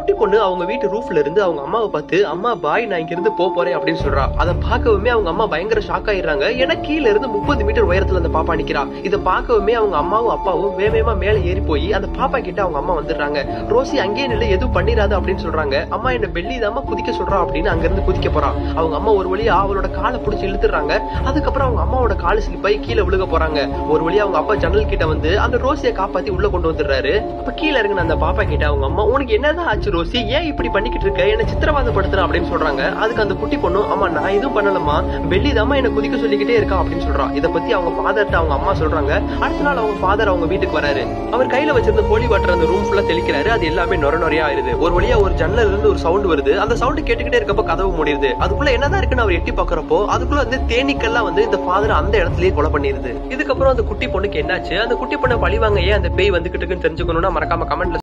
குட்டி பொண்ணு அவங்க வீட்டு ரூஃப்ல இருந்து அவங்க அம்மாவை பார்த்து அம்மா பாய் நான் இங்க இருந்து போக போறேன் அப்படின்னு சொல்றா அதை பார்க்கவுமே அவங்க அம்மா பயங்கர ஷாக் ஆயிடுறாங்க ஏன்னா கீழ இருந்து முப்பது மீட்டர் உயரத்துல அந்த பாப்பா நிக்கிறா இதை பார்க்கவுமே அவங்க அம்மாவும் அப்பாவும் வேகமா மேல ஏறி போய் அந்த பாப்பா கிட்ட அவங்க அம்மா வந்துடுறாங்க ரோசி அங்கேயே நிலை எதுவும் பண்ணிராது அப்படின்னு சொல்றாங்க அம்மா என்ன பெல்லி தாம குதிக்க சொல்றா அப்படின்னு அங்க இருந்து குதிக்க போறான் அவங்க அம்மா ஒரு வழியா அவளோட காலை பிடிச்சி இழுத்துறாங்க அதுக்கப்புறம் அவங்க அம்மாவோட காலு ஸ்லிப் ஆகி கீழே விழுக போறாங்க ஒரு வழியா அவங்க அப்பா ஜன்னல் கிட்ட வந்து அந்த ரோசியை காப்பாத்தி உள்ள கொண்டு வந்துடுறாரு அப்ப கீழே இறங்கின அந்த பாப்பா கிட்ட அவங்க அம்மா உனக்கு என்னதான் ஆச்சு ரோசி ஏன் இப்படி பண்ணிக்கிட்டு இருக்க என்ன சித்திரவாதப்படுத்துற அப்படின்னு சொல்றாங்க அதுக்கு அந்த குட்டி பொண்ணு அம்மா நான் எதுவும் பண்ணலமா பெல்லி தாமா என்ன குதிக்க சொல்லிக்கிட்டே இருக்கா அப்படின்னு சொல்றா இத பத்தி அவங்க ஃபாதர்ட்ட அவங்க அம்மா சொல்றாங்க அடுத்த நாள் அவங்க ஃபாதர் அவங்க வீட்டுக்கு வராரு அவர் கையில வச்சிருந்த போலி வாட்டர் அந்த ரூம் ஃபுல்லா தெளிக்கிறாரு அது எல்லாமே நொர நொறையா ஆயிருது ஒரு வழியா ஒரு ஜன்னல்ல இருந்து ஒரு சவுண்ட் வருது அந்த சவுண்ட் கேட்டுக்கிட்டே இருக்கப்ப கதவு முடியுது அதுக்குள்ள என்னதான் இருக்குன்னு அவர் எட்டி பாக்குறப்போ அதுக்குள்ள வந்து தேனீக்கெல்லாம் வந்து இந்த ஃபாதர் அந்த இடத்துலயே கொலை பண்ணிருது இதுக்கப்புறம் அந்த குட்டி பொண்ணுக்கு என்னாச்சு அந்த குட்டி பொண்ணை பழிவாங்க ஏன் அந்த பேய் வந்துகிட்டு இருக்குன்னு தெரிஞ்சுக்கணும்னா மறக்காம கமெண்ட்ல